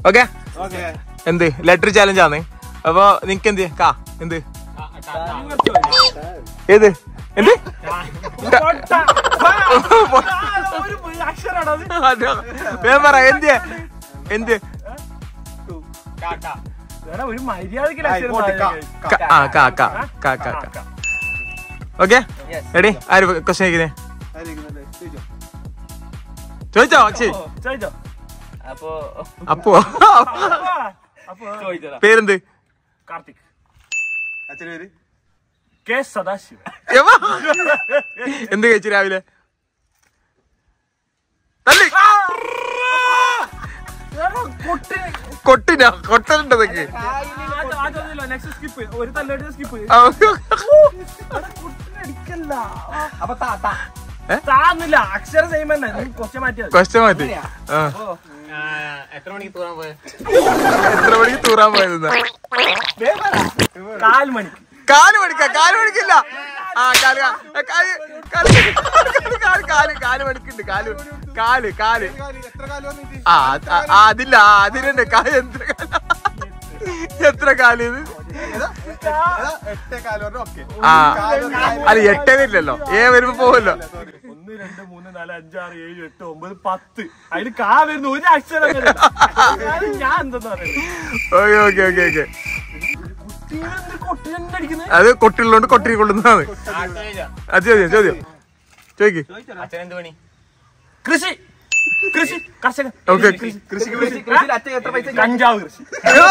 Okay okay എന്ത് letter challenge ആണ് അപ്പൊ നിനക്ക് എന്ത് കാ എന്ത് ഏത് എന്ത് അതെ. വേഗം പറ എന്ത് എന്ത് ഒരു മര്യാദക്ക് ആയി, പോട്ടെ, കാ. ക- ആ കാ കാ കാ കാ കാ ഓക്കെ എടി ആര് ക്വസ്റ്റ്യൻ ചോദിക്കുന്നേ ചോദിച്ചോ ചേ ചോദിച്ചോ അപ്പൊ അപ്പോ അപ്പൊ ചോദിച്ചതാ പേരെന്ത് കാർത്തിക് അച്ഛന് പേര് കെ സദാശിവൻ എവാ. എന്ത് കഴിച്ചു രാവിലെ തല്ലി കൊട്ടിനാ കൊട്ടലുണ്ടതൊക്കെ നെക്സ്റ്റ് സ്കിപ്പ് ഒരു തല്ലോട്ട് സ്കിപ്പ് അടിക്കല്ല അപ്പൊ താ താ താന്നില്ല അക്ഷരം ചെയ്യുമ്പോ കൊച്ച മാറ്റിയത് ക്വസ്റ്റ്യൻ മാറ്റി ആ എത്ര മണിക്ക് തൂറാൻ പോയത് എത്ര മണിക്ക് തൂറാൻ പോയത് കാൽ മണിക്ക് കാല് മണിക്ക കാല് മണിക്കില്ല ആ കാല് കാ- കാല് കാല് കാല് കാല് കാല് മണിക്കുണ്ട് കാല് കാല് കാല് എത്ര കാലം വന്നിട്ട് ആ അത് ആ, ആ, അതില്ല ആ, അതിനുണ്ട് കാല് എത്ര കാല എത്ര കാല് ഇത് എട്ടേ കാലം ഓക്കെ ആ അല്ല എട്ടേ വരില്ലല്ലോ ഏ വരുമ്പോ പോവല്ലോ ഒന്ന് രണ്ട് മൂന്ന് നാല് അഞ്ച് ആറ് ഏഴ് എട്ട് ഒമ്പത് പത്ത് അതിൽ കാ വരുന്ന ഒരു അക്ഷരം വരെ. അത് ഞാൻ എന്തെന്ന് പറയുന്നത് ഓക്കെ ഓക്കെ ഓക്കെ ഓക്കെ കുട്ടികളെന്ത് കൊട്ടി തന്നെ അടിക്കുന്നത് അത് കൊട്ടിയുള്ളതുകൊണ്ട് കൊട്ടി കൊള്ളുന്നതാണ് അത് ചോദ്യം ചോദ്യം ചോദിക്ക് അച്ഛൻ എന്ത് പണി കൃഷി കൃഷി കർഷകൻ ഓക്കെ കൃഷിക്ക് കൃഷിയിൽ അച്ഛൻ എത്ര പൈസ കഞ്ചാവ് കൃഷി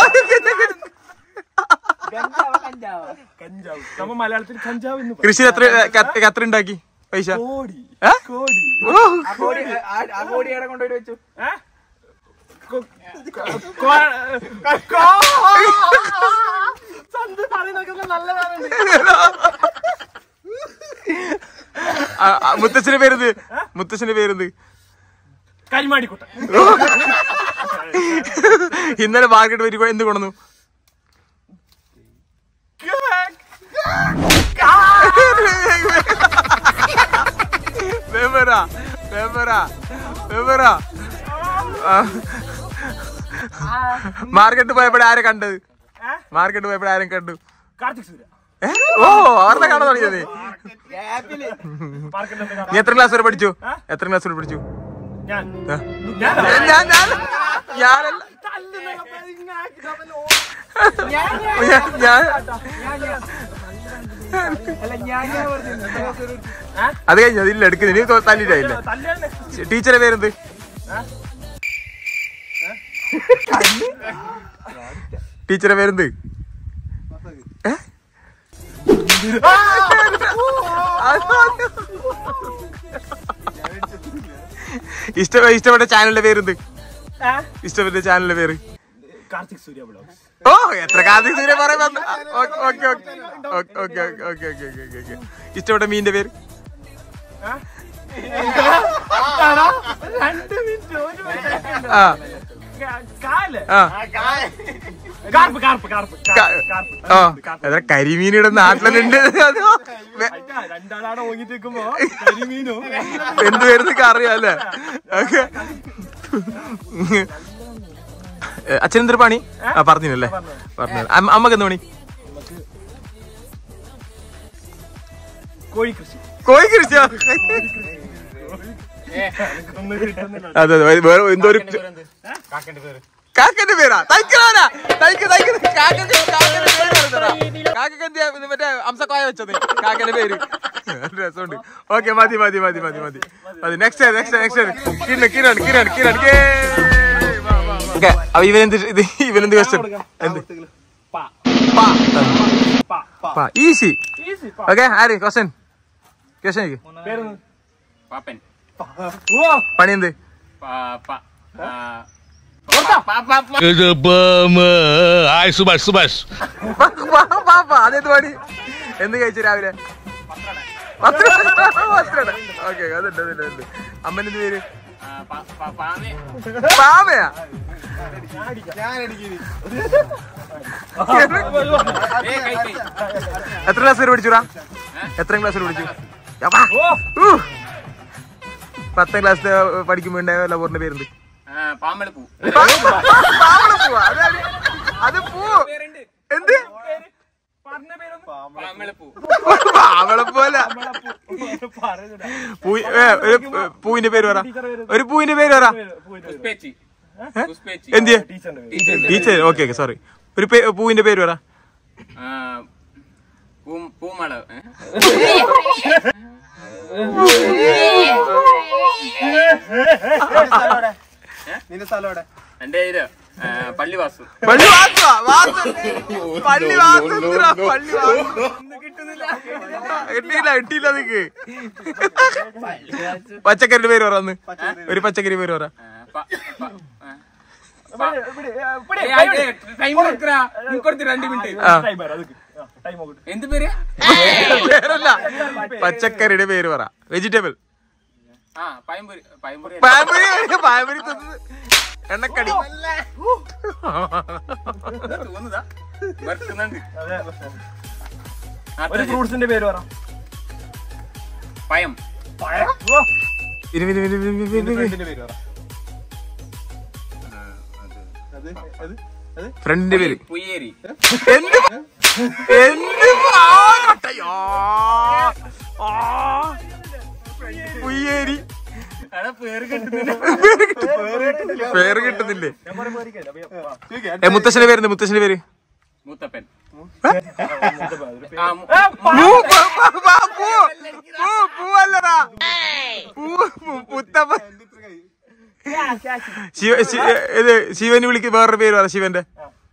കഞ്ചാവ് നമ്മ മലയാളത്തിൽ കഞ്ചാവ് എന്ന് പറയും. കൃഷി എത്ര എത്ര- എത്ര ഉണ്ടാക്കി പൈസ കോടി ഏ? കോടി ഓ, ആ കോടി ആ- ആ കോടി എവിടെ കൊണ്ടുപോയി വെച്ചു ഏ? കൊ- കൊ- കൊ- സന്ത് പറയുന്നതൊക്കെ നല്ലതാണ് ആ, ആ, മുത്തച്ഛന്റെ പേരെന്ത് മുത്തച്ഛന്റെ പേരെന്ത് കരിമാടിക്കുട്ട ഇന്നലെ മാർക്കറ്റ് വരി എന്ത് കൊണ്ടു വേമ്പറ വേമ്പറ വേമ്പറ മാർക്കറ്റ് പോയപ്പോഴെ ആരെ കണ്ടത് മാർക്കറ്റ് പോയപ്പോഴെ ആരും കണ്ടു കാർത്തിക് സൂര്യ ഏ? ഓ അവരുടെ കാണാൻ തുടങ്ങിയത് നീ. മാർക്കറ്റിൽ നീ എത്ര ക്ലാസ് വരെ പഠിച്ചു എത്ര ക്ലാസ് വരെ പഠിച്ചു ഞാൻ ഏ? ഞാൻ ഞാൻ ഞാൻ ഞാനല്ല ഞാൻ ഞാൻ അല്ല ഞാൻ അത് കഴിഞ്ഞു അതില്ല എടുക്കുന്നത് നീ തല്ലിട്ടായില്ലേ തല്ലിയാണ് next. ടീച്ചറെ പേരെന്ത് ടീച്ചറെ പേരെന്ത് ഏ? ഇഷ്ട ഇഷ്ടപ്പെട്ട ചാനലിന്റെ പേരെന്ത് ഏ? ഇഷ്ടപ്പെട്ട ചാനലിന്റെ പേര് കാർത്തിക് സൂര്യ ബ്ലോഗ്സ് ഓ എത്ര കാർത്തിക് സൂര്യ പറയുമ്പോ okay okay okay okay okay okay okay okay okay ഇഷ്ടപ്പെട്ട മീനിന്റെ പേര് രണ്ട് മിനിറ്റ് ഒരു മിനിറ്റ് ആ കാല് ആ കാർപ്പ് കാർപ്പ് കാർപ്പ് ക- കാർപ്പ് ആ കാർപ്പ് എത്ര കരിമീനിയുടെ നാട്ടിലുണ്ട് അതോ വെ- അയ്യ, രണ്ടാളാടെ ഓങ്ങിട്ട് നിൽക്കുമ്പോ കരിമീനോ എന്ത് വരുന്നൊക്കെ അറിയാം അല്ലേ ഓക്കെ അച്ഛൻ എന്തൊരു പണി ആ പറഞ്ഞില്ലേ പറഞ്ഞു അമ്മക്ക് എന്ത് പണി കോഴി കൃഷി കോഴി കൃഷിയാ ഒന്നും കിട്ടുന്നില്ല അതെ അതെ വേറെ എന്തോ ഒരു കാക്കന്റെ പേര് കാക്കന്റെ പേരാ തൈക്കണോനാ തൈക്ക് തൈക്ക് കാക്കന്റെ കാക്കന്റെ പേര് പറഞ്ഞതാ. കാക്കക്ക് എന്തിയാ ഇത് മറ്റേ അംസക്കോയ വെച്ചത് കാക്കന്റെ പേര് നല്ല രസമുണ്ട് ഓക്കെ മതി മതി മതി മതി മതി മതി next next next Kiran Kiran Kiran Kiran okay അപ്പൊ ഇവനെന്ത് ഇത് ഇവനെന്ത് ക്വസ്റ്റ്യൻ എന്ത് പാ പാ പാ ഈസി ഈസി പാ ഓക്കെ ആര് ക്വസ്റ്റ്യൻ ക്വസ്റ്റ്യൻ പേര് പാപ്പൻ ഓ പണി എന്ത് പാ- പാ- ആ, ഇത് ബം, ഹായ് സുഭാഷ് സുഭാഷ് പാപ്പ അതേത് പണി എന്ത് കഴിച്ചു രാവിലെ ഓക്കെ അതുണ്ട് അതുണ്ട് അതുണ്ട് അമ്മനെന്ത് പേര് ആ, പാ- പാ- പാമേ. പാമയാ ഞാൻ അടിക്കുന്നു ഏ, കൈ, കൈ. എത്ര ക്ലാസ് വരെ പഠിച്ചുടാ എത്ര ക്ലാസ് വരെ പഠിച്ചു യപ്പാ. ഊ. പത്താം ക്ലാസ് പഠിക്കുമ്പോ ഉണ്ടായ ലവറിന്റെ പേരെന്ത് ആ, പാമ്പളപ്പൂ പാവളപ്പൂവാ? അതാണ്. അത് പൂ എന്ത് പറഞ്ഞ പേരൊന്നും പാമ്പളപ്പൂ പാവളപ്പൂല പൂ ഏ, ഒരു പൂവിന്റെ പേര് പറ ഒരു പൂവിന്റെ പേര് പറ പുഷ്പേച്ചി പുഷ്പേച്ചി എന്തിയെ ടീച്ചറിന്റെ പേര് ടീച്ചർ ഓക്കെ ഓക്കെ സോറി ഒരു പേ- പൂവിന്റെ പേര് പറ ആ, പൂ- പൂമള ഏ? നിന്റെ സ്ഥലം എവിടെ എന്റെ പേര് ആ, പള്ളിവാസു പള്ളി വാസുവാ വാസു പള്ളി വാസു എന്തിനാ? പള്ളി വാസു കിട്ടിയില്ല കിട്ടിയില്ല നിക്ക് പച്ചക്കറിന്റെ പേര് പറ ഒന്ന് ഒരു പച്ചക്കറി പേര് പറ ആ, പ- പ- ആ. ഏയ്, ആയി, ഏയ്, time കൊടുക്കടാ. നീ കൊടുത്ത് രണ്ട് മിനിറ്റ് ആ ടൈം വരാം അതൊക്കെ ടൈം നോക്കട്ടെ എന്ത് പേര് പേരല്ല പച്ചക്കറിയുടെ പേര് പറ വെജിറ്റബിൾ ആ പയമ്പൂരി പയമ്പൂരി പാമ്പരി പാമ്പരി തിന്നത് എണ്ണക്കടി തോന്നുതാ വറുക്കുന്നുണ്ട് അതെ ആ, ഒരു ഫ്രൂട്ട്സിന്റെ പേര് പറ പയം ഇനി ഇനി ഇനി ഇനി ഇനി ഇനി ഫ്രണ്ടിന്റെ പേര് പറ അത് അത് അത് ഫ്രണ്ടിന്റെ പേര് പുയ്യേരി എന്ത് എന്ത് ആ, കട്ടയോ. ആ. പുയ്യേരി എടാ പേര് കിട്ടുന്നില്ല പേര് കിട്ടുന്നില്ലേ ഞാൻ പറയുമ്പോ ആയിരിക്കും. അപ്പൊ ഞാൻ- ആ. ചോദിക്കാം ഏ മുത്തശ്ശന്റെ പേര് മുത്തശ്ശന്റെ പേര് മൂത്തപ്പൻ ആ, ഒരു പേര്. ആ മു- പൂ, പൂ, പൂ, പൂ, പൂ, പൂവല്ലടാ പൂ പൂ- മുത്തപ്പൻ ശിവ ശി- ഇത് ശിവന് വിളിക്ക് വേറൊരു പേര് പറ ശിവന്റെ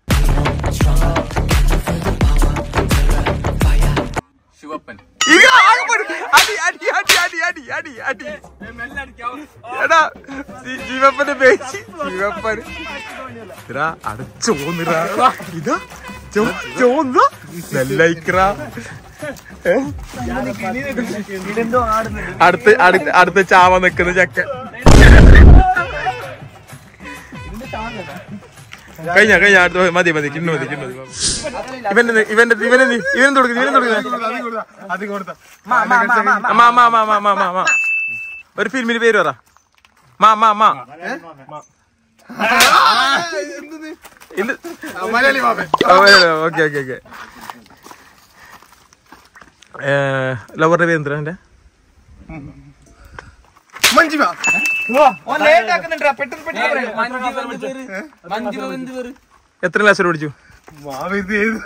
ശിവപ്പൻ ഇത് ആകെപ്പെടും. അടി അടി അടി അടി അടി അടി അടി എടാ ശി- ശിവപ്പന്റെ പേര് ശിവപ്പൻ ഇതാ അടച്ചോന്നിറാ ഇതാ ചോ- ചോന്ന നെല്ലൈക്രാ ഏ? ഇതെന്തോ ആടുന്നുണ്ട് അടുത്ത് അടുത്ത് അടുത്ത് ചാവ നിക്കുന്ന ചക്ക കഴിഞ്ഞ കഴിഞ്ഞ അടുത്ത് മതി മതി കിണ്ണു മതി കിണ്ണു മതി ഇവന്റെ ഇവന്റെ ഇവനെ ഇവനെ തുടങ്ങി ഇവനെ തുടങ്ങി അത് കൊടുത്ത മാ മാ മാ മാ മാ മാ മാ ഒരു ഫിലിമിന് പേര് പറ മാ മാ മാ ഇന്ന് മലയാളി ബാബൻ ഓക്കെ ഓക്കെ ഓക്കെ ലവറുടെ പേര് എന്താ എന്റെ മഞ്ജിമ എത്ര ക്ലാസ് വരെ പഠിച്ചു മാവിത് ഏത്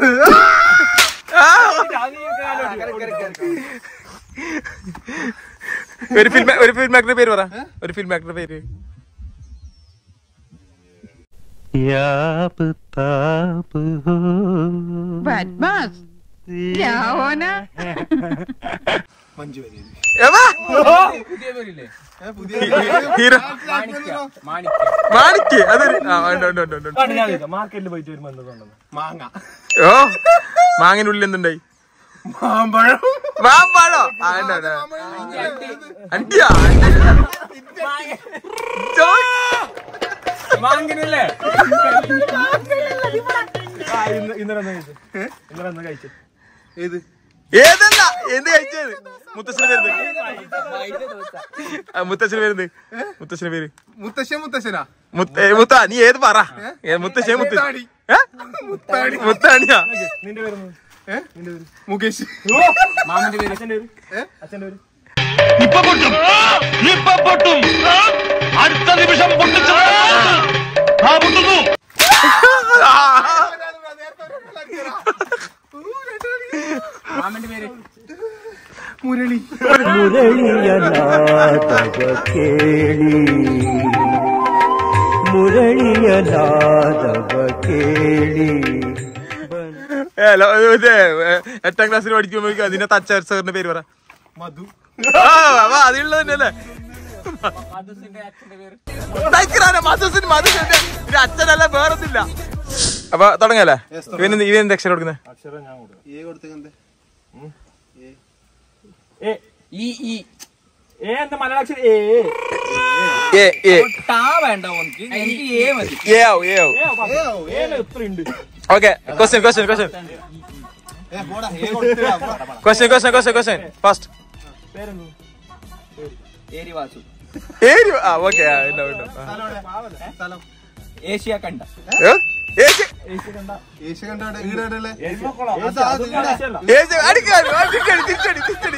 ഒരു ഫിലിം ഒരു ഫിലിം ആക്ടറുടെ പേര് പറ ഒരു ഫിലിം ആക്ടറുടെ പേര് ബദ്മാസ് രാവണ മഞ്ജു വാര്യർ. എവാ? പുതിയ പേരില്ലേ ഏ, പുതിയ ഹീറോ മാണിക്യം മാണിക്ക് അതൊരു ആ ഉണ്ട് ഉണ്ട് ഉണ്ട് ഉണ്ട് ഉണ്ട്. പണ്ട് ഞാൻ ചോദിക്കാം, മാർക്കറ്റിൽ പോയിട്ട് വരുമ്പോ എന്താ തോന്നുന്നത് മാങ്ങ ഓ മാങ്ങിനുള്ളിൽ എന്തുണ്ടായി മാമ്പഴം മാമ്പാടോ ആ ഉണ്ട് ഉണ്ട് അണ്ടിയാ ചോയ്. മാങ്കിനല്ലേ ആ, ഇന്ന് ഇന്നലെ എന്താ കഴിച്ചത് ഇന്നലെ എന്താ കഴിച്ചത് ഏത് ഏതല്ല എന്ത് കഴിച്ചത് മുത്തശ്ശന് പേര് മുത്തശ്ശന് പേര് മുത്തശ്ശന് പേര് മുത്തശ്ശൻ മുത്തശ്ശനാ മുത്ത ഏ, മുത്ത നീ ഏത് പറ ഏ, മുത്തശ്ശൻ മുത്ത മുത്താടി. ഏ? മുത്താടി മുത്താണിയാ നിന്റെ പേര് ഏ? മുകേഷ് മാമന്റെ പേര് അച്ഛന്റെ പേര് ഏ? അച്ഛന്റെ പേര് ഇപ്പൊ പൊട്ടും ഇപ്പൊ പൊട്ടും ആ, അടുത്ത നിമിഷം പൊട്ടിച്ചു ആ പൊട്ടുന്നു മാമന്റെ പേര് മുരളി ಮುರಳಿಯನಾದವ ಕೇಳಿ ಮುರಳಿಯನಾದವ ಕೇಳಿ ഏ, ലോ, ഇത് ഏ, എട്ടാം ക്ലാസ്സിൽ പഠിക്കുമ്പോഴേക്കും അതിന്റെ തച്ച സാറിന്റെ പേര് പറ മധു ആ, അവ അതിലുള്ളത് തന്നെയല്ലേ മധുസിന്റെ അച്ഛന്റെ പേര് തൈക്കിറാനെ മധുസിന് മധുസിന്റെ ഇത് അച്ഛനല്ല വേറൊന്നില്ല അപ്പൊ തുടങ്ങല്ലേ ഇവൻ ഇവൻ എന്ത് അക്ഷരം കൊടുക്കുന്നത് അക്ഷരം ഞാൻ കൊടുക്കാം ഏ കൊടുത്തേക്കെന്തേ ഏ ഈ ഈ ഏ എന്താ മലയാള അക്ഷരം ഏ ഏ ഏ ടാ വേണ്ട ഓനക്ക് എനിക്ക് ഏ മതി ഏ ആവും ഏ ആവും ഏ എത്ര ഉണ്ട് ഓക്കെ ക്വസ്റ്റ്യൻ ക്വസ്റ്റ്യൻ ക്വസ്റ്റ്യൻ ഏ പോടാ ഏ കൊടുത്തേ question question question question first പേരെന്തോ ഏരി വാസു ഏരിയ ആ ഓക്കെ ആ ഉണ്ടാവും ഉണ്ടാവും ആ. സ്ഥലം എവിടെ? സ്ഥലം ഏഷ്യ കണ്ട ഏ? ഏഷ്യ ഏഷ്യ കണ്ടോടെ ഈടല്ലേ എരുമക്കുളം. അത് അത് അതൊന്നും ഇവിടെ. ആവശ്യമല്ല. ഏഷ്യ അടിക്കാൻ ആ, തിരിച്ചടി തിരിച്ചടി തിരിച്ചടി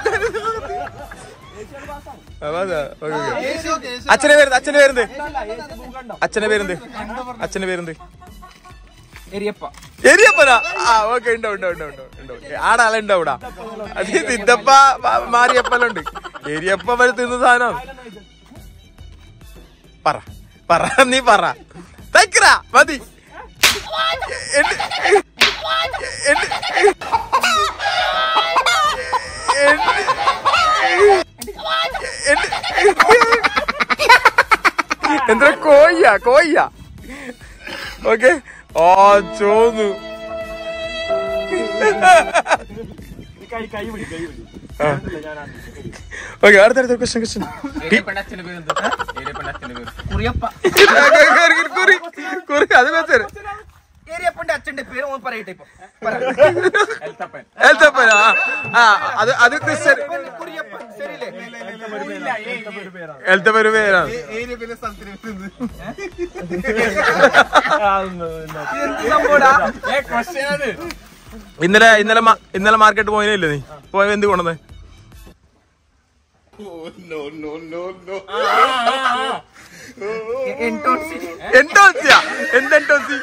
ആ, വാ, okay, okay. Asia okay, Asia അച്ഛനെ പേരുന്ന് അച്ഛനെ പേരുന്ന് ഏഷ്യ ഭൂഖണ്ഡം. അച്ഛനെ പേരുന്ന് അച്ഛനെ പേരുന്ന് എരിയപ്പ എരിയപ്പനാ ആ ഓക്കെ ഉണ്ടാവും ഉണ്ടാവും ഉണ്ടാവും ഉണ്ടാവും ഉണ്ടാവും ആടെ ആളുണ്ടാവൂടാ അത് സിദ്ധപ്പ മ- മാരിയപ്പെല്ലാം ഉണ്ട് എരിയപ്പ വരെ തിന്ന സാധനം പറ പറ നീ പറ തയ്ക്കറ മതി എന്റെ- എന്റെ- എന്റെ- എന്താ കോയ്യ കോയ്യ ഓക്കെ ആ ചോന്നു ഈ കൈ കൈ പിടി കൈ പിടി ആ. ഞാനാണ് ഓക്കെ അടുത്ത അടുത്ത ക്വസ്റ്റ്യൻ ക്വസ്റ്റ്യൻ എരിയപ്പന്റെ അച്ഛന്റെ പേര് എന്താ എരിയപ്പന്റെ അച്ഛന്റെ പേര് കുറിയപ്പ കുറി കുറി അത് വെച്ചേര് എരിയപ്പന്റെ അച്ഛന്റെ പേര് ഓൻ പറയട്ടെ ഇപ്പൊ എൽത്തപ്പൻ എൽത്തപ്പനാ ആ അത് അത് ക്രിസ്ത്യൻ കുറിയപ്പൻ ശരിയല്ലേ എൽത്തപ്പന് പേരാണ് ഏ- ഏരിയ പിന്നെ സ്ഥലത്തിന് വരുന്നത്. എന്ത് സംഭവടാ ഏ ക്വസ്റ്റ്യൻ അത് ഇന്നലെ ഇന്നലെ മാ- ഇന്നലെ മാർക്കറ്റ് പോയില്ലേ നീ പോയ എന്ത് കൊണ്ടത് എൻടോൺസി എൻഡോസിയ എന്ത് എൻഡോസി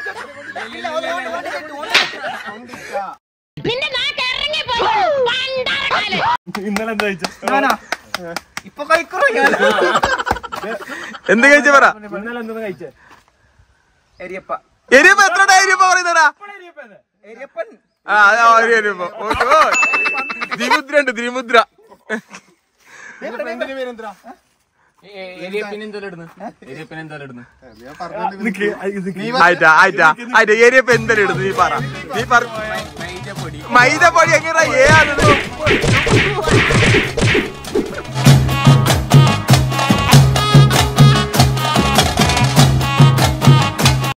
നിന്റെ നാക്ക് ഇറങ്ങിപ്പോയി പണ്ടാരക്കാലം ഇന്നലെ എന്താ കഴിച്ച ഞാനാ ഇപ്പൊ കഴിക്കറോ ഞാൻ എന്ത് കഴിച്ച പറ ഇന്നലെ എന്താ കഴിച്ചേ എരിയപ്പ എരിയപ്പ എത്ര എരിയപ്പ പറയുന്നടാ എരിയപ്പൻ ആ അതാ ഒരു എരിയപ്പ ഓ, ഓ. ദ്വിമുദ്ര ഉണ്ട് ദ്വിമുദ്ര ഫ്രണ്ടിന്റെ പേരെന്താ എരിയപ്പിന് എന്തോലും ഇടുന്നു എരിയപ്പിന് എന്തോലും ഇടുന്നു ഞാൻ പറഞ്ഞത് നീ ആയിട്ടാ ആയിട്ടാ ആയിട്ടാ എരിയപ്പ എന്തെങ്കിലും ഇടുന്നു നീ പറ നീ പറ മൈദപ്പൊടി മൈദ പൊടി എങ്ങനെ ഏ ആണെന്ന്